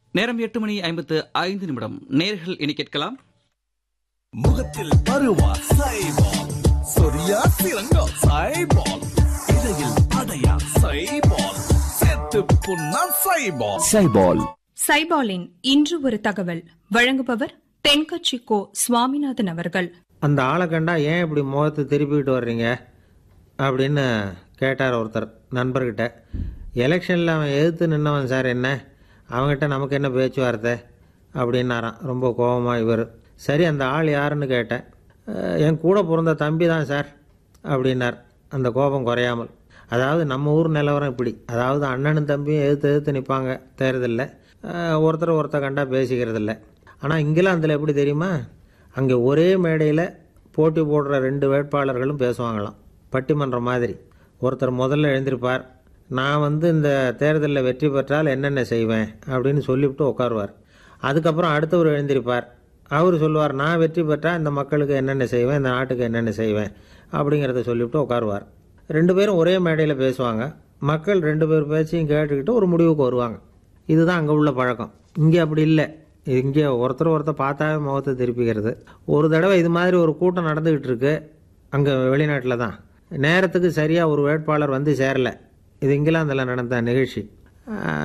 நேரம் எட்டு மணி ஐம்பத்து ஐந்து நிமிடம் நேர்கள் இனி கேட்கலாம் முகத்தில் பருவா சைபால் சொரியா சிறங்கா சைபால் இடையில் அடையா சைபால் செத்து புண்ணா சைபால் சைபால் சைபாலின் இன்று ஒரு தகவல் வழங்குபவர் தென்கட்சி கோ சுவாமிநாதன் அவர்கள் அந்த ஆளை கண்டா ஏன் இப்படி முகத்தை திருப்பிக்கிட்டு வர்றீங்க அப்படின்னு கேட்டார் ஒருத்தர் நண்பர்கிட்ட எலெக்ஷனில் அவன் எதிர்த்து நின்னவன் சார் என்ன அவங்ககிட்ட நமக்கு என்ன பேச்சுவார்த்தை அப்படின்னாராம் ரொம்ப கோபமாக இவர் சரி அந்த ஆள் யாருன்னு கேட்டேன் "அஹ், என் கூட பிறந்த தம்பி தான் சார் அப்படின்னார் அந்த கோபம் குறையாமல் அதாவது நம்ம ஊர் நிலவரம் இப்படி அதாவது அண்ணனும் தம்பியும் எதிர்த்து எதிர்த்து நிற்பாங்க தேர்தலில் ஒருத்தர் ஒருத்தர் கண்டா பேசிக்கிறது இல்லை ஆனால் இங்கிலாந்தில் எப்படி தெரியுமா அங்கே ஒரே மேடையில் போட்டி போடுற ரெண்டு வேட்பாளர்களும் பேசுவாங்களாம் பட்டிமன்றம் மாதிரி ஒருத்தர் முதல்ல எழுந்திருப்பார் நான் வந்து இந்த தேர்தலில் வெற்றி பெற்றால் என்னென்ன செய்வேன் அப்படின்னு சொல்லிவிட்டு உட்காருவார் அதுக்கப்புறம் அடுத்தவர் எழுந்திருப்பார் அவர் சொல்லுவார் நான் வெற்றி பெற்றால் இந்த மக்களுக்கு என்னென்ன செய்வேன் இந்த நாட்டுக்கு என்னென்ன செய்வேன் அப்படிங்கிறத சொல்லிவிட்டு உட்காருவார் ரெண்டு பேரும் ஒரே மேடையில் பேசுவாங்க மக்கள் ரெண்டு பேர் பேச்சையும் கேட்டுக்கிட்டு ஒரு முடிவுக்கு வருவாங்க இதுதான் அங்கே உள்ள பழக்கம் இங்கே அப்படி இல்லை இங்கே ஒருத்தர் ஒருத்தர் பார்த்தாவே முகத்தை திருப்பிக்கிறது ஒரு தடவை இது மாதிரி ஒரு கூட்டம் நடந்துக்கிட்டு இருக்கு அங்கே வெளிநாட்டில் தான் நேரத்துக்கு சரியாக ஒரு வேட்பாளர் வந்து சேரல இது இங்கிலாந்தில் நடந்த நிகழ்ச்சி